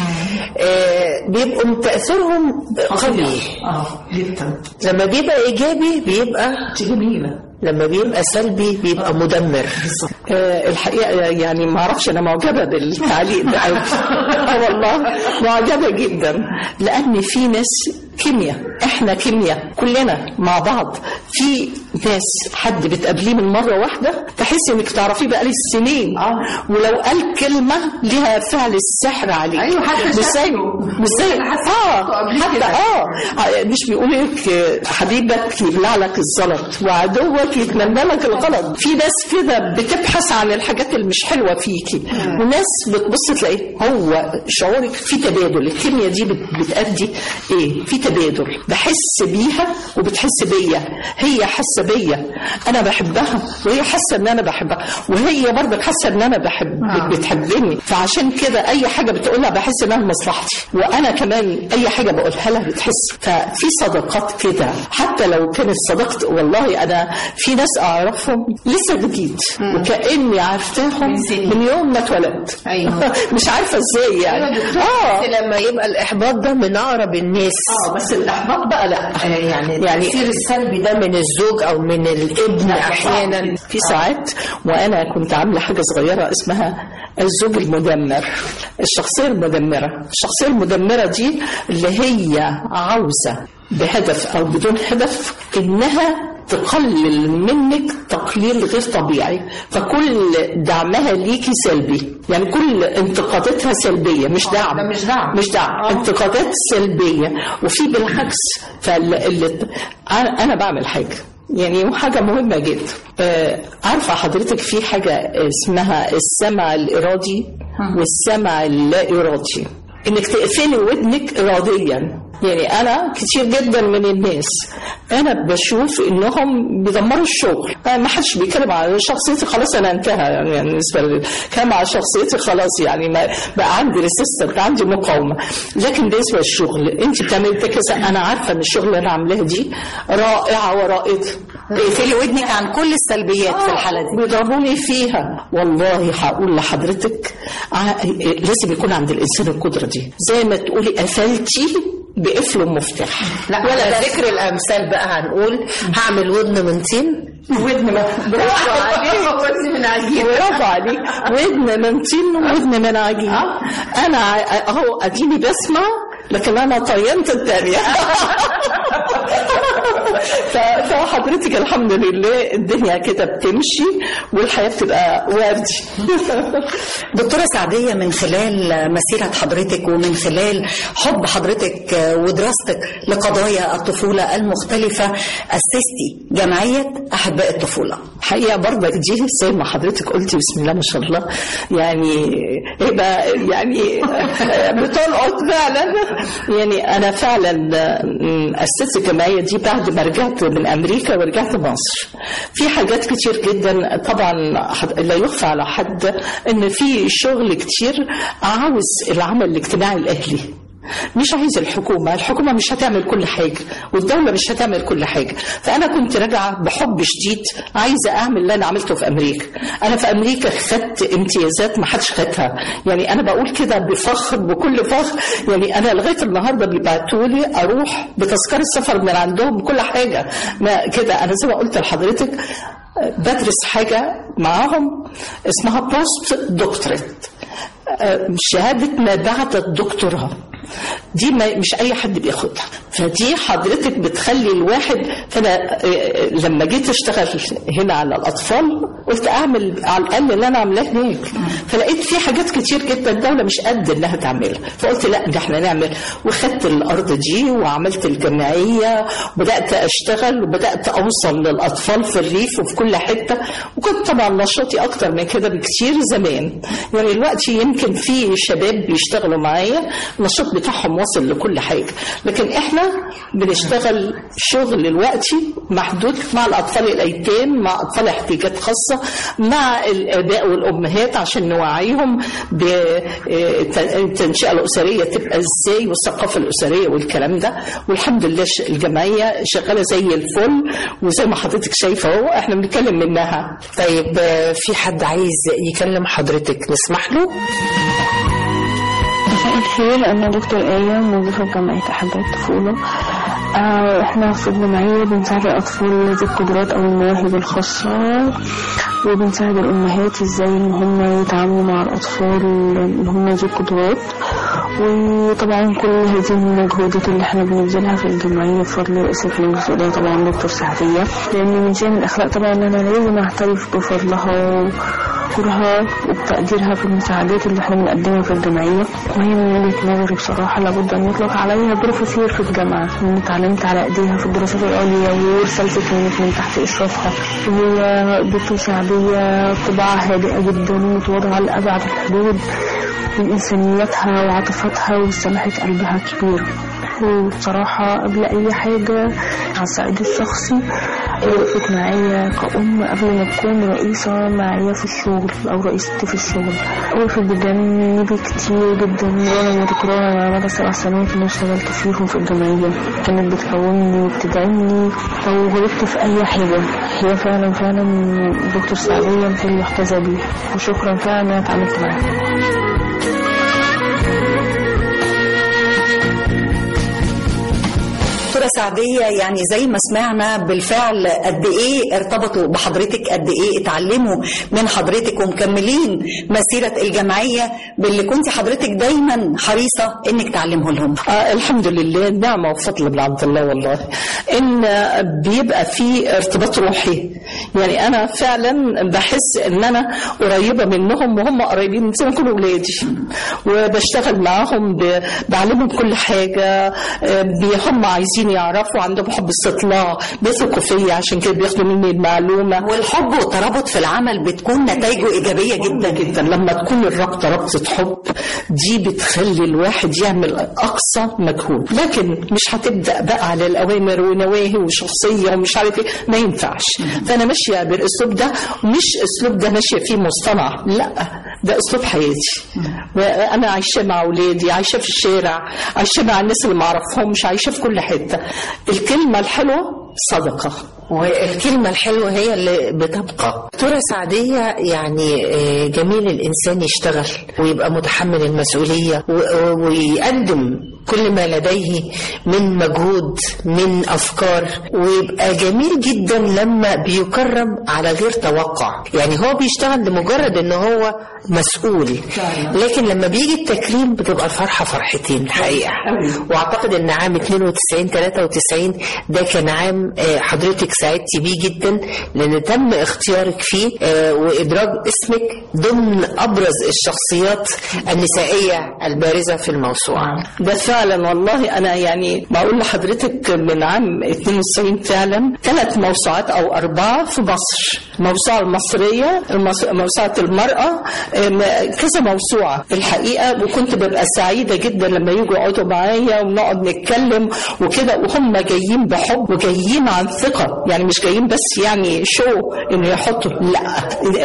آه، بيبقوا تاثيرهم قوي
اه جدا
لما بيبقى ايجابي بيبقى
جميله
لما بيبقى سلبي بيبقى مدمر
آه، الحقيقه يعني ما اعرفش انا معجبه بالتعليق ده أوي. اه والله معجبه جدا لان في ناس كيمياء احنا كيمياء كلنا مع بعض في ناس حد بتقابليه من مره واحده تحس انك تعرفيه بقالك سنين ولو قال كلمه لها فعل السحر عليك
أيوة، حتى
مش زي
شكله.
مش زي اه
قبل
حتى
كده.
اه مش بيقول لك آه، حبيبك يبلع لك الزلط وعدوك يتمنى لك الغلط في ناس كده بتبحث عن الحاجات اللي مش حلوه فيكي وناس بتبص تلاقي هو شعورك في تبادل الكيمياء دي بت- بتأدي ايه في تبادل بحس بيها وبتحس بيا هي حاسه بيا انا بحبها وهي حاسه ان انا بحبها وهي برضه حاسه ان انا بحب بتحبني فعشان كده اي حاجه بتقولها بحس انها لمصلحتي وانا كمان اي حاجه بقولها لها بتحس ففي صداقات كده حتى لو كانت صداقتي والله انا في ناس اعرفهم لسه جديد وكاني عارفاهم من يوم ما اتولدت
أيوة.
مش عارفه ازاي يعني اه
لما يبقى الاحباط ده من اقرب الناس
اه بس الاحباط بقى لا
يعني
يعني
التأثير السلبي ده من الزوج او من الابن احيانا
في ساعات وانا كنت عامله حاجه صغيره اسمها الزوج المدمر الشخصيه المدمره الشخصيه المدمره دي اللي هي عاوزه بهدف او بدون هدف انها تقلل منك تقليل غير طبيعي فكل دعمها ليكي سلبي يعني كل انتقاداتها سلبية مش دعم
ده مش دعم.
مش دعم انتقادات سلبية وفي بالعكس فاللي انا أنا بعمل حاجة يعني حاجة مهمة جدا آه، عارفة حضرتك في حاجة اسمها السمع الإرادي والسمع اللا إرادي انك تقفلي ودنك اراديا يعني انا كتير جدا من الناس انا بشوف انهم بيدمروا الشغل أنا ما حدش بيتكلم على شخصيتي خلاص انا انتهى يعني يعني بالنسبه لي كلام على شخصيتي خلاص يعني ما بقى عندي ريسيستنت عندي مقاومه لكن بالنسبه للشغل انت بتعملي ده كذا انا عارفه ان الشغل اللي انا عاملاه دي رائعه ورائده
اقفلي ودنك عن كل السلبيات في الحالة دي
بيضربوني فيها والله هقول لحضرتك ع- لازم يكون عند الانسان القدره دي زي ما تقولي قفلتي بقفل ومفتاح
لا ولا ذكر الامثال بقى هنقول هعمل ودن من طين
ودن ما برافو عليك ودن من عجين برافو عليك ودن من طين وودن من عجين انا ع- اهو اديني بسمع لكن انا طينت الثانيه ف- فحضرتك الحمد لله الدنيا كده بتمشي والحياه بتبقى وردي
دكتورة سعدية من خلال مسيرة حضرتك ومن خلال حب حضرتك ودراستك لقضايا الطفولة المختلفة أسستي جمعية أحباء الطفولة
حقيقة برضه دي زي ما حضرتك قلتي بسم الله ما شاء الله يعني يبقى يعني بتلقط فعلا يعني أنا فعلا م، أسست الجمعية دي بعد ما رجعت من أمريكا ورجعت مصر في حاجات كتير جدا طبعا حد- لا يخفى على حد إن في شغل كتير عاوز العمل الاجتماعي الأهلي مش عايز الحكومة الحكومة مش هتعمل كل حاجة والدولة مش هتعمل كل حاجة فأنا كنت راجعة بحب شديد عايزة أعمل اللي أنا عملته في أمريكا أنا في أمريكا خدت امتيازات ما حدش خدها يعني أنا بقول كده بفخر بكل فخر يعني أنا لغاية النهاردة بيبعتوا لي أروح بتذكرة سفر من عندهم بكل حاجة ما كده أنا زي ما قلت لحضرتك بدرس حاجة معاهم اسمها بوست دكتوريت شهادة ما بعد الدكتوراه دي ما مش أي حد بياخدها فدي حضرتك بتخلي الواحد فأنا آه، لما جيت أشتغل هنا على الأطفال قلت أعمل على الأقل اللي أنا عاملاه هناك فلقيت في حاجات كتير جدا الدولة مش قد إنها تعملها فقلت لا ده احنا نعمل وخدت الأرض دي وعملت الجمعية وبدأت أشتغل وبدأت أوصل للأطفال في الريف وفي كل حتة وكنت طبعا نشاطي أكتر من كده بكتير زمان يعني دلوقتي يمكن في شباب بيشتغلوا معايا النشاط بتاعهم واصل لكل حاجة لكن احنا بنشتغل شغل دلوقتي محدود مع الأطفال الأيتام مع أطفال احتياجات خاصة مع الآباء والأمهات عشان نوعيهم بالتنشئة الأسرية تبقى إزاي والثقافة الأسرية والكلام ده والحمد لله ش- الجمعية شغالة زي الفل وزي ما حضرتك شايفة اهو احنا بنتكلم منها
طيب آه، في حد عايز يكلم حضرتك نسمح له
مساء الخير أنا دكتور آية موظفة في جمعية أحباء الطفولة آه، إحنا في الجمعية بنساعد الأطفال ذوي القدرات أو المواهب الخاصة وبنساعد الأمهات إزاي إن هم يتعاملوا مع الأطفال اللي هم ذوي القدرات وطبعا كل هذه المجهودات اللي احنا بنبذلها في الجمعية بفضل رئيسة مجلس الإدارة طبعا دكتور سعدية لأن من شأن الأخلاق طبعا إن أنا لازم أعترف بفضلها وشكرها وبتقديرها في المساعدات اللي احنا بنقدمها في الجمعية وهي من وجهة نظري بصراحة لابد أن يطلق عليها بروفيسور في الجامعة أنا اتعلمت على إيديها في الدراسات العليا ورسالتي كانت من تحت إشرافها وهي دكتور سعدية طباعها هادئة جدا ومتواضعة لأبعد الحدود من إنسانيتها وعاطفتها وسماحة قلبها كبير وبصراحة قبل أي حاجة على الصعيد الشخصي وقفت معايا كأم قبل ما تكون رئيسة معايا في الشغل أو رئيستي في الشغل وقفت بجانبي كتير جدا مرارا وتكرارا على مدى سبع سنوات اللي اشتغلت فيهم في الجمعية كانت بتقومني وبتدعمني لو غلطت في أي حاجة هي فعلا فعلا دكتور سعدية مثل يحتذى بيه وشكرا فعلا إن أنا اتعاملت معاها
دكتورة سعدية يعني زي ما سمعنا بالفعل قد ايه ارتبطوا بحضرتك قد ايه اتعلموا من حضرتك ومكملين مسيرة الجمعية باللي كنت حضرتك دايما حريصة انك تعلمه لهم
آه الحمد لله نعمة وفضل من عند الله والله إن بيبقى في ارتباط روحي يعني أنا فعلا بحس إن أنا قريبة منهم وهم قريبين زي ما يكونوا ولادي وبشتغل معاهم ب- بعلمهم كل حاجة آه، بي- هم عايزين يعرفوا عندهم حب استطلاع بيثقوا فيا عشان كده بياخدوا مني المعلومة
والحب والترابط في العمل بتكون نتائجه ايجابية جدا
جدا لما تكون الرابطه رابطه حب دي بتخلي الواحد يعمل اقصى مجهود لكن مش هتبدا بقى على الاوامر ونواهي وشخصيه ومش عارف ايه ما ينفعش فانا ماشيه بالاسلوب ده مش اسلوب ده ماشيه فيه مصطنع لا ده اسلوب حياتي انا عايشه مع اولادي عايشه في الشارع عايشه مع الناس اللي ما اعرفهمش عايشه في كل حته الكلمه الحلوه صدقه
والكلمة الحلوة هي اللي بتبقى دكتورة سعدية يعني آه، جميل الإنسان يشتغل ويبقى متحمل المسؤولية و- و- ويقدم كل ما لديه من مجهود من افكار ويبقى جميل جدا لما بيكرم على غير توقع يعني هو بيشتغل لمجرد ان هو مسؤول لكن لما بيجي التكريم بتبقى الفرحه فرحتين الحقيقه واعتقد ان عام 92 93 ده كان عام آه، حضرتك سعدتي بيه جدا لان تم اختيارك فيه آه، وادراج اسمك ضمن ابرز الشخصيات النسائيه البارزه في الموسوعه
ده فعلا والله انا يعني بقول لحضرتك من عام 92 فعلا ثلاث موسوعات او اربعه في مصر الموسوعه المصريه المس- موسوعه المراه أم، كذا موسوعه الحقيقه وكنت ببقى سعيده جدا لما يجوا يقعدوا معايا ونقعد نتكلم وكده وهم جايين بحب وجايين عن ثقه يعني مش جايين بس يعني شو انه يحطوا لا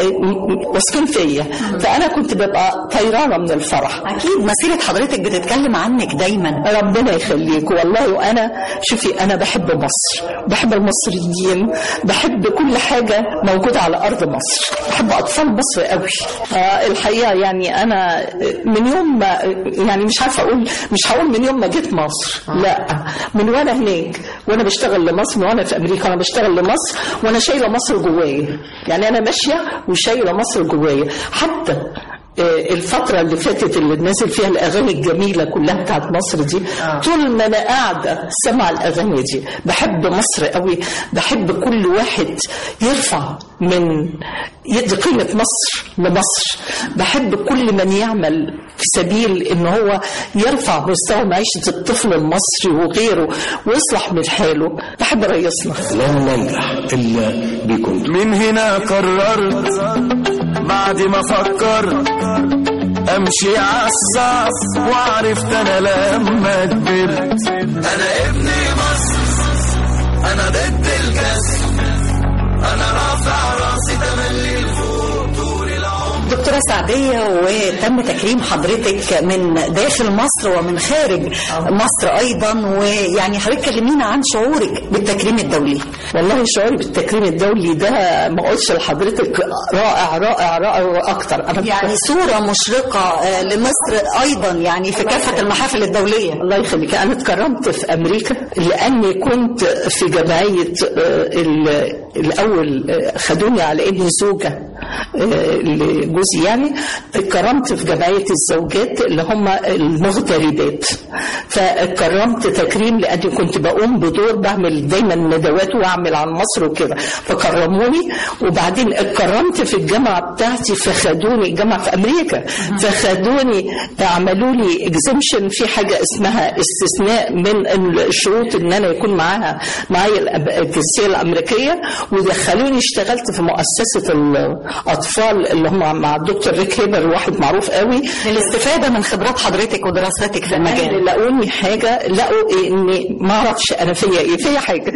واثقين فيا فانا كنت ببقى طيرانه من الفرح
اكيد مسيره حضرتك بتتكلم عنك دايما
ربنا يخليك والله وانا شوفي انا بحب مصر بحب المصريين بحب كل حاجه موجوده على ارض مصر بحب اطفال مصر قوي آه الحقيقه يعني انا من يوم ما يعني مش عارفه اقول مش هقول من يوم ما جيت مصر لا من وانا هناك وانا بشتغل لمصر من وانا في امريكا وانا بشتغل لمصر وانا شايله مصر جوايا يعني انا ماشيه وشايله مصر جوايا حتى آه، الفترة اللي فاتت اللي نازل فيها الأغاني الجميلة كلها بتاعت مصر دي طول ما أنا قاعدة سمع الأغاني دي بحب مصر قوي بحب كل واحد يرفع من يدي قيمة مصر لمصر بحب كل من يعمل في سبيل إن هو يرفع مستوى معيشة الطفل المصري وغيره ويصلح من حاله بحب رئيسنا
لا ننجح إلا بكم
من هنا قررت بعد ما فكرت امشي عالصف وعرفت انا لما كبرت انا ابن مصر انا ضد الكسر انا رافع راسي تملي لفوق طول العمر
دكتورة سعدية وتم تكريم حضرتك من داخل مصر ومن خارج مصر أيضا ويعني حضرتك كلمينا عن شعورك بالتكريم الدولي
والله شعوري بالتكريم الدولي ده ما قلتش لحضرتك رائع رائع رائع واكتر انا
يعني صورة مشرقة آه، لمصر أيضا يعني في كافة المحافل الدولية
الله يخليك انا اتكرمت في امريكا لاني كنت في جمعيه آه، ال- الاول آه، خدوني على اني زوجه آه، لجوزي يعني اتكرمت في جمعيه الزوجات اللي هم المغتربات فاتكرمت تكريم لاني كنت بقوم بدور بعمل دايما ندوات واعمل عن مصر وكده فكرموني وبعدين اتكرمت في الجامعه بتاعتي فخدوني الجامعه في امريكا فخدوني عملوا لي اكزيمشن في حاجه اسمها استثناء من الشروط ان انا يكون معاها معايا الأب- الجنسيه الامريكيه ودخلوني اشتغلت في مؤسسه الاطفال اللي هم مع الدكتور ريك هيبر واحد معروف قوي
للاستفادة من خبرات حضرتك ودراستك في المجال
يعني لقوني حاجه لقوا إيه اني ما اعرفش انا فيا ايه فيا حاجه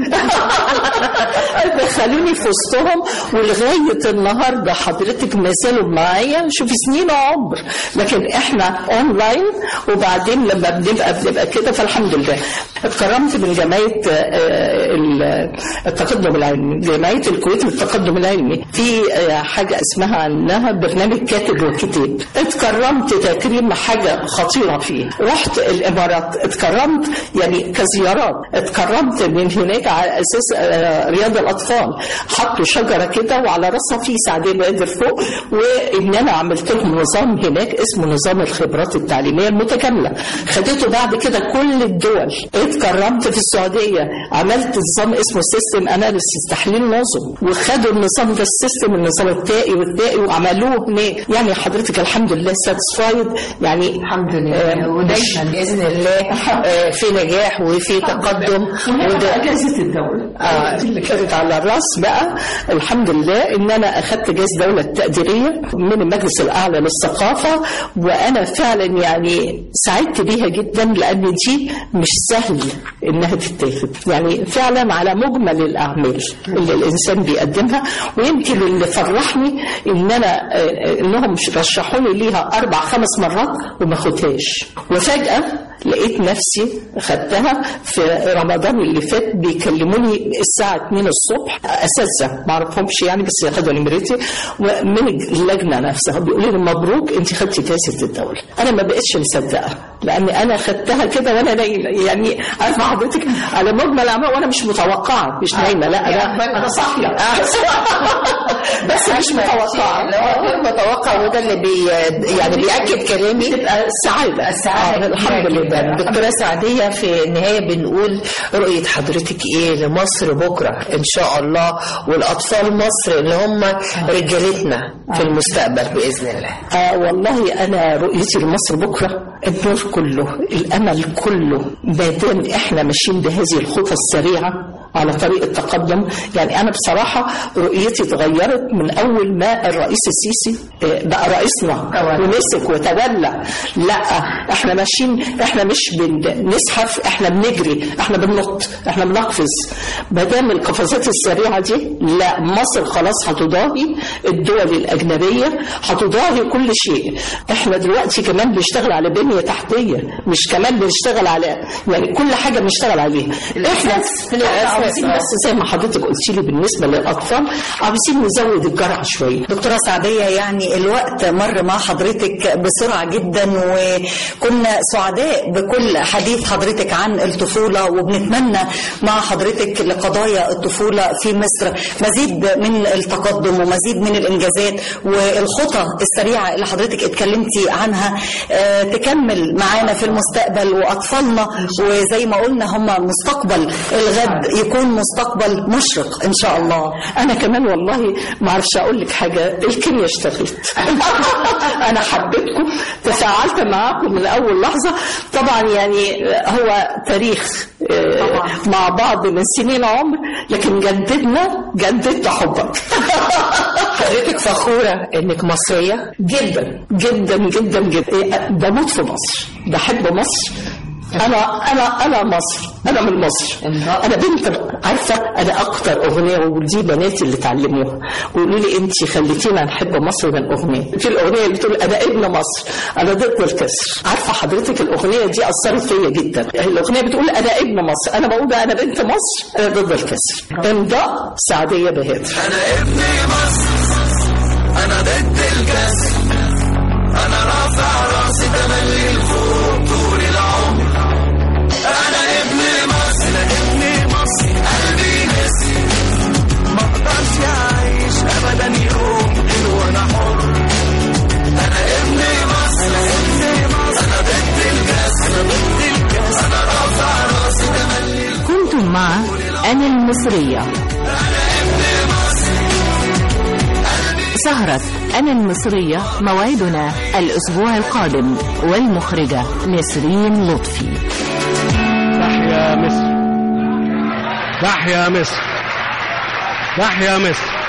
دخلوني في وسطهم ولغايه النهارده حضرتك ما زالوا معايا شوفي سنين عمر لكن احنا اونلاين وبعدين لما بنبقى بنبقى كده فالحمد لله اتكرمت من جمعيه آه، ال- التقدم العلمي جمعيه الكويت للتقدم العلمي في آه، حاجه اسمها عنها برنامج كاتب وكتاب اتكرمت تكريم حاجه خطيره فيه رحت الامارات اتكرمت يعني كزيارات اتكرمت من هناك على اساس آه، رياض الاطفال حطوا شجره كده وعلى راسها في سعديه بادر فوق وان انا عملت لهم نظام هناك اسمه نظام الخبرات التعليميه المتكامله خدته بعد كده كل الدول اتكرمت في السعوديه عملت نظام اسمه سيستم اناليسيس تحليل نظم وخدوا النظام ده السيستم النظام التائي والتائي وعملوه هناك يعني حضرتك الحمد لله ساتسفايد يعني
الحمد لله ودايما باذن الله آه، في نجاح وفي تقدم وده
اجازه الدوله آه اللي كانت على الراس بقى الحمد لله ان انا اخدت جائزه دوله التقديريه من المجلس الاعلى للثقافه وانا فعلا يعني سعدت بيها جدا لان دي مش سهل انها تتاخد يعني فعلا على مجمل الاعمال اللي الانسان بيقدمها ويمكن اللي فرحني ان انا آه، انهم رشحوني ليها اربع خمس مرات وما خدتهاش وفجاه لقيت نفسي خدتها في رمضان اللي فات بيكلموني الساعة 2 الصبح أساتذة ما أعرفهمش يعني بس ياخدوا نمرتي ومن اللجنة نفسها بيقولوا لي مبروك أنت خدتي جائزة الدولة أنا ما بقتش مصدقة لان انا خدتها كده وانا نايمه يعني عارفه حضرتك على مجمل اعمال وانا مش متوقعه مش نايمه لا انا انا صاحيه بس مش متوقعه
غير متوقع وده اللي بي يعني بيأكد كلامي
تبقى السعاده
السعادة الحمد لله دكتورة سعدية في النهاية بنقول رؤية حضرتك ايه لمصر بكرة ان شاء الله والاطفال مصر اللي هم رجالتنا في المستقبل بإذن الله
آه والله انا رؤيتي لمصر بكره النور كله الامل كله ما دام احنا ماشيين بهذه الخطى السريعه على طريق التقدم يعني انا بصراحه رؤيتي اتغيرت من اول ما الرئيس السيسي آه، بقى رئيسنا ومسك وتولى لا احنا ماشيين احنا مش بنزحف احنا بنجري احنا بننط احنا بنقفز ما دام القفزات السريعه دي لا مصر خلاص هتضاهي الدول الاجنبيه هتضاهي كل شيء احنا دلوقتي كمان بنشتغل على بنيه تحتيه مش كمان بنشتغل على يعني كل حاجه بنشتغل عليها احنا احنا عاوزين بس زي ما حضرتك قلت لي بالنسبه للاطفال عاوزين نزود الجرعه شويه
دكتورة سعدية يعني الوقت مر مع حضرتك بسرعة جدا وكنا سعداء بكل حديث حضرتك عن الطفولة وبنتمنى مع حضرتك لقضايا الطفولة في مصر مزيد من التقدم ومزيد من الإنجازات والخطى السريعة اللي حضرتك اتكلمتي عنها آه، تكمل معانا في المستقبل وأطفالنا وزي ما قلنا هم مستقبل الغد يكون مستقبل مشرق إن شاء الله
انا كمان والله ما اعرفش اقول لك حاجه الكيمياء اشتغلت انا حبيتكم تفاعلت معاكم من اول لحظه طبعا يعني هو تاريخ آه، مع بعض من سنين عمر لكن جددنا جددنا حبك
حضرتك فخورة انك مصرية
جدا جدا جدا جدا بموت في مصر بحب مصر انا انا انا مصر انا من مصر انا بنت عارفه انا اكتر اغنيه ودي بناتي اللي اتعلموها ويقولوا لي انت خليتينا نحب مصر من اغنيه في الاغنيه اللي بتقول انا ابن مصر انا ضد الكسر عارفه حضرتك الاغنيه دي اثرت فيا جدا الاغنيه بتقول انا ابن مصر انا بقول انا بنت مصر انا ضد الكسر امضاء سعديه بهادر
انا ابن مصر انا ضد الكسر انا رافع راسي تملي لفوق طول العمر انا ابن مصر انا ابن مصر قلبي نسر ما اقدرش اعيش ابدا يوم غير وانا حر انا ابن مصر انا ابن مصر انا ضد الكسر انا ضد الكسر انا رافع راسي تملي
كنتم مع أنا المصرية سهرة أنا المصرية موعدنا الأسبوع القادم والمخرجة نسرين لطفي
تحيا مصر تحيا مصر تحيا مصر